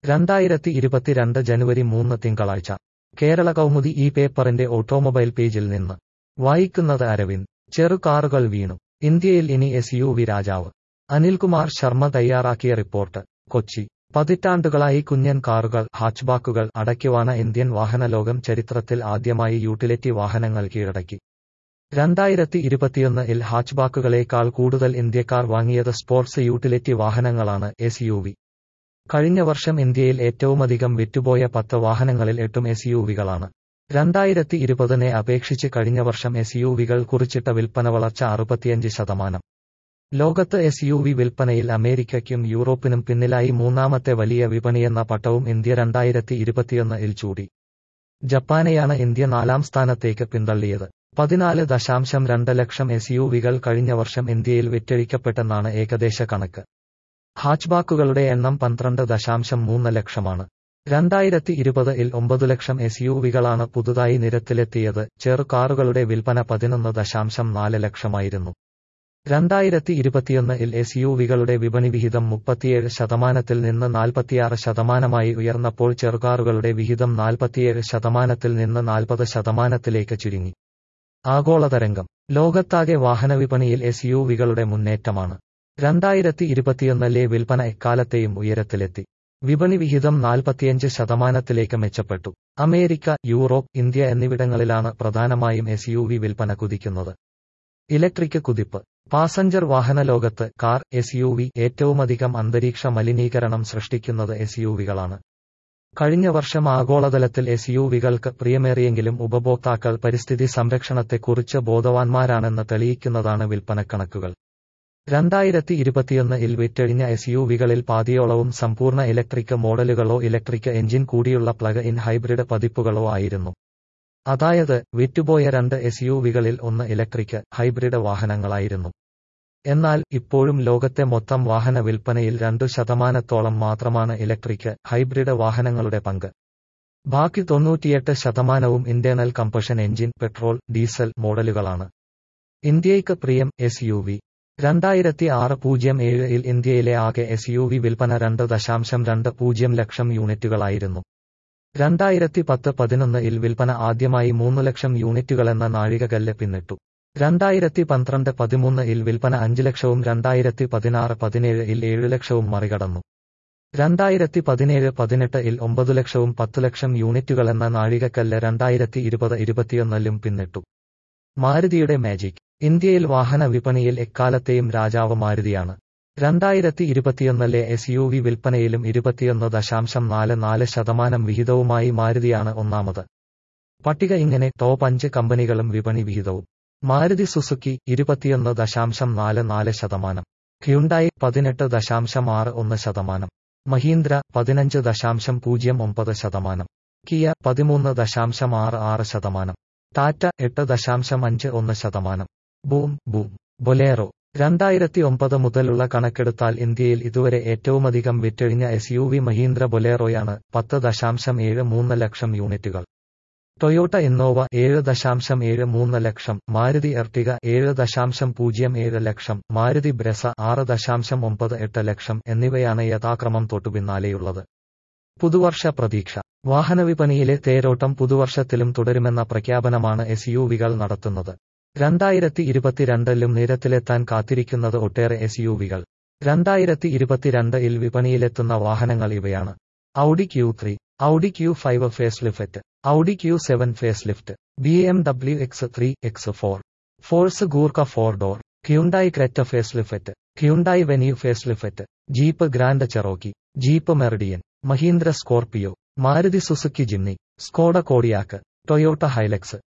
രണ്ടായിരത്തി ഇരുപത്തിരണ്ട് ജനുവരി മൂന്ന് തിങ്കളാഴ്ച കേരള കൗമുദി ഈ പേപ്പറിന്റെ ഓട്ടോമൊബൈൽ പേജിൽ നിന്ന് വായിക്കുന്നത് അരവിന്ദ് ചെറുകാറുകൾ വീണു ഇന്ത്യയിൽ ഇനി എസ് യു വി രാജാവ് അനിൽകുമാർ ശർമ്മ തയ്യാറാക്കിയ റിപ്പോർട്ട് കൊച്ചി പതിറ്റാണ്ടുകളായി കുഞ്ഞൻ കാറുകൾ ഹാച്ച്ബാക്കുകൾ അടയ്ക്കുവാണ് ഇന്ത്യൻ വാഹനലോകം ചരിത്രത്തിൽ ആദ്യമായി യൂട്ടിലിറ്റി വാഹനങ്ങൾ കീഴടക്കി രണ്ടായിരത്തി ഇരുപത്തിയൊന്ന് ഇൽ ഹാച്ച്ബാക്കുകളേക്കാൾ കൂടുതൽ ഇന്ത്യക്കാർ വാങ്ങിയത് സ്പോർട്സ് യൂട്ടിലിറ്റി വാഹനങ്ങളാണ് എസ് യു വി കഴിഞ്ഞ വർഷം ഇന്ത്യയിൽ ഏറ്റവുമധികം വിറ്റുപോയ പത്ത് വാഹനങ്ങളിൽ എട്ടും എസ് യു വികളാണ് രണ്ടായിരത്തി ഇരുപതിനെ അപേക്ഷിച്ച് കഴിഞ്ഞ വർഷം എസ് യു വികൾ കുറിച്ചിട്ട വിൽപ്പന വളർച്ച അറുപത്തിയഞ്ച് ശതമാനം ലോകത്ത് എസ് യു വി വിൽപ്പനയിൽ അമേരിക്കയ്ക്കും യൂറോപ്പിനും പിന്നിലായി മൂന്നാമത്തെ വലിയ വിപണിയെന്ന പട്ടവും ഇന്ത്യ രണ്ടായിരത്തി ഇരുപത്തിയൊന്ന് ഇൽ ചൂടി ജപ്പാനെയാണ് ഇന്ത്യ നാലാം സ്ഥാനത്തേക്ക് പിന്തള്ളിയത് പതിനാല് ദശാംശം രണ്ട് ലക്ഷം എസ് യു വികൾ കഴിഞ്ഞ വർഷം ഇന്ത്യയിൽ വിറ്റഴിക്കപ്പെട്ടെന്നാണ് ഏകദേശ കണക്ക് ഹാച്ച്ബാക്കുകളുടെ എണ്ണം പന്ത്രണ്ട് ദശാംശം മൂന്ന് ലക്ഷമാണ് രണ്ടായിരത്തി ഇരുപത് ഇൽ ഒമ്പത് ലക്ഷം എസ് യു വികളാണ് പുതുതായി നിരത്തിലെത്തിയത് ചെറുകാറുകളുടെ വിൽപ്പന പതിനൊന്ന് ദശാംശം നാല് ലക്ഷമായിരുന്നു രണ്ടായിരത്തി ഇരുപത്തിയൊന്ന് ഇൽ എസ് യു വികളുടെ വിപണി വിഹിതം മുപ്പത്തിയേഴ് ശതമാനത്തിൽ നിന്ന് നാൽപ്പത്തിയാറ് ശതമാനമായി ഉയർന്നപ്പോൾ ചെറുകാറുകളുടെ വിഹിതം നാൽപ്പത്തിയേഴ് ശതമാനത്തിൽ നിന്ന് നാൽപ്പത് ശതമാനത്തിലേക്ക് ചുരുങ്ങി ആഗോളതരംഗം ലോകത്താകെ വാഹനവിപണിയിൽ എസ് യു വികളുടെ മുന്നേറ്റമാണ് രണ്ടായിരത്തി ഇരുപത്തിയൊന്നിലെ വിൽപ്പന എക്കാലത്തെയും ഉയരത്തിലെത്തി വിപണി വിഹിതം നാൽപ്പത്തിയഞ്ച് ശതമാനത്തിലേക്ക് മെച്ചപ്പെട്ടു അമേരിക്ക യൂറോപ്പ് ഇന്ത്യ എന്നിവിടങ്ങളിലാണ് പ്രധാനമായും എസ് യു വി വിൽപ്പന കുതിക്കുന്നത് ഇലക്ട്രിക് കുതിപ്പ് പാസഞ്ചർ വാഹന ലോകത്ത് കാർ എസ് യു വി ഏറ്റവുമധികം അന്തരീക്ഷ മലിനീകരണം സൃഷ്ടിക്കുന്നത് എസ് യു വികളാണ് കഴിഞ്ഞ വർഷം ആഗോളതലത്തിൽ എസ് യു വികൾക്ക് പ്രിയമേറിയെങ്കിലും ഉപഭോക്താക്കൾ പരിസ്ഥിതി സംരക്ഷണത്തെക്കുറിച്ച് ബോധവാന്മാരാണെന്ന് തെളിയിക്കുന്നതാണ് വിൽപ്പനക്കണക്കുകൾ രണ്ടായിരത്തി ഇരുപത്തിയൊന്ന് ഇൽ വിറ്റഴിഞ്ഞ എസ് യു വികളിൽ പാതിയോളവും സമ്പൂർണ്ണ ഇലക്ട്രിക് മോഡലുകളോ ഇലക്ട്രിക് എഞ്ചിൻ കൂടിയുള്ള പ്ലഗ് ഇൻ ഹൈബ്രിഡ് പതിപ്പുകളോ ആയിരുന്നു അതായത് വിറ്റുപോയ രണ്ട് എസ് യു വികളിൽ ഒന്ന് ഇലക്ട്രിക് ഹൈബ്രിഡ് വാഹനങ്ങളായിരുന്നു എന്നാൽ ഇപ്പോഴും ലോകത്തെ മൊത്തം വാഹന വിൽപ്പനയിൽ രണ്ടു ശതമാനത്തോളം മാത്രമാണ് ഇലക്ട്രിക് ഹൈബ്രിഡ് വാഹനങ്ങളുടെ പങ്ക് ബാക്കി തൊണ്ണൂറ്റിയെട്ട് ശതമാനവും internal combustion engine petrol diesel മോഡലുകളാണ് ഇന്ത്യയ്ക്ക് പ്രിയം എസ് യു വി രണ്ടായിരത്തി ആറ് പൂജ്യം ഏഴിൽ ഇന്ത്യയിലെ ആകെ എസ് യു വി വിൽപ്പന രണ്ട് ദശാംശം രണ്ട് പൂജ്യം ലക്ഷം യൂണിറ്റുകളായിരുന്നു രണ്ടായിരത്തി പത്ത് പതിനൊന്ന് ഇൽ വിൽപ്പന ആദ്യമായി മൂന്ന് ലക്ഷം യൂണിറ്റുകളെന്ന നാഴികകല്ല് പിന്നിട്ടു രണ്ടായിരത്തി പന്ത്രണ്ട് പതിമൂന്ന് ഇൽ വിൽപ്പന അഞ്ച് ലക്ഷവും രണ്ടായിരത്തി പതിനാറ് പതിനേഴ് ഇൽ ഏഴ് ലക്ഷവും മറികടന്നു രണ്ടായിരത്തി പതിനേഴ് പതിനെട്ട് ഇൽ ഒമ്പത് ലക്ഷവും പത്ത് ലക്ഷം യൂണിറ്റുകളെന്ന നാഴികക്കല്ല് രണ്ടായിരത്തി ഇരുപത് ഇരുപത്തിയൊന്നിലും പിന്നിട്ടു മാരുതിയുടെ മാജിക് ഇന്ത്യയിൽ വാഹന വിപണിയിൽ എക്കാലത്തെയും രാജാവ് മാരുതിയാണ് രണ്ടായിരത്തി ഇരുപത്തിയൊന്നിലെ എസ് യു വി വിൽപ്പനയിലും ഇരുപത്തിയൊന്ന് ദശാംശം നാല് നാല് ശതമാനം വിഹിതവുമായി മാരുതിയാണ് ഒന്നാമത് പട്ടിക ഇങ്ങനെ ടോപ്പ് അഞ്ച് കമ്പനികളും വിപണി വിഹിതവും മാരുതി സുസുക്കി ഇരുപത്തിയൊന്ന് ദശാംശം നാല് നാല് ശതമാനം ഹ്യുണ്ടായി പതിനെട്ട് ദശാംശം ആറ് ഒന്ന് ശതമാനം മഹീന്ദ്ര പതിനഞ്ച് ദശാംശം പൂജ്യം ഒമ്പത് ശതമാനം കിയ പതിമൂന്ന് ദശാംശം ആറ് ആറ് ശതമാനം ടാറ്റ എട്ട് ദശാംശം അഞ്ച് ഒന്ന് ശതമാനം ബൂം ബൂം ബൊലേറോ രണ്ടായിരത്തി ഒമ്പത് മുതലുള്ള കണക്കെടുത്താൽ ഇന്ത്യയിൽ ഇതുവരെ ഏറ്റവുമധികം വിറ്റഴിഞ്ഞ എസ് യു വി മഹീന്ദ്ര ബൊലേറോയാണ് പത്ത് ദശാംശം ഏഴ് മൂന്ന് ലക്ഷം യൂണിറ്റുകൾ ടൊയോട്ട ഇന്നോവ ഏഴ് ദശാംശം ഏഴ് മൂന്ന് ലക്ഷം മാരുതി എർട്ടിക ഏഴ് ദശാംശം പൂജ്യം ഏഴ് ലക്ഷം മാരുതി ബ്രെസ ആറ് ദശാംശം ഒമ്പത് എട്ട് ലക്ഷം എന്നിവയാണ് യഥാക്രമം തൊട്ടുപിന്നാലെയുള്ളത് പുതുവർഷ പ്രതീക്ഷ വാഹനവിപണിയിലെ തേരോട്ടം പുതുവർഷത്തിലും തുടരുമെന്ന പ്രഖ്യാപനമാണ് എസ് യു വികൾ നടത്തുന്നത് രണ്ടായിരത്തി ഇരുപത്തിരണ്ടിലും നിരത്തിലെത്താൻ കാത്തിരിക്കുന്നത് ഒട്ടേറെ എസ് യു വികൾ രണ്ടായിരത്തി ഇരുപത്തിരണ്ട് ഇൽ വിപണിയിലെത്തുന്ന വാഹനങ്ങൾ ഇവയാണ് Audi Q three Audi Q five facelift Audi Q seven facelift B M W X three X four Force Gurkha four door Hyundai Creta facelift Hyundai Venue facelift Jeep Grand Cherokee Jeep Meridian Mahindra Scorpio Maruti Suzuki Jimny Skoda Kodiaq Toyota Hilux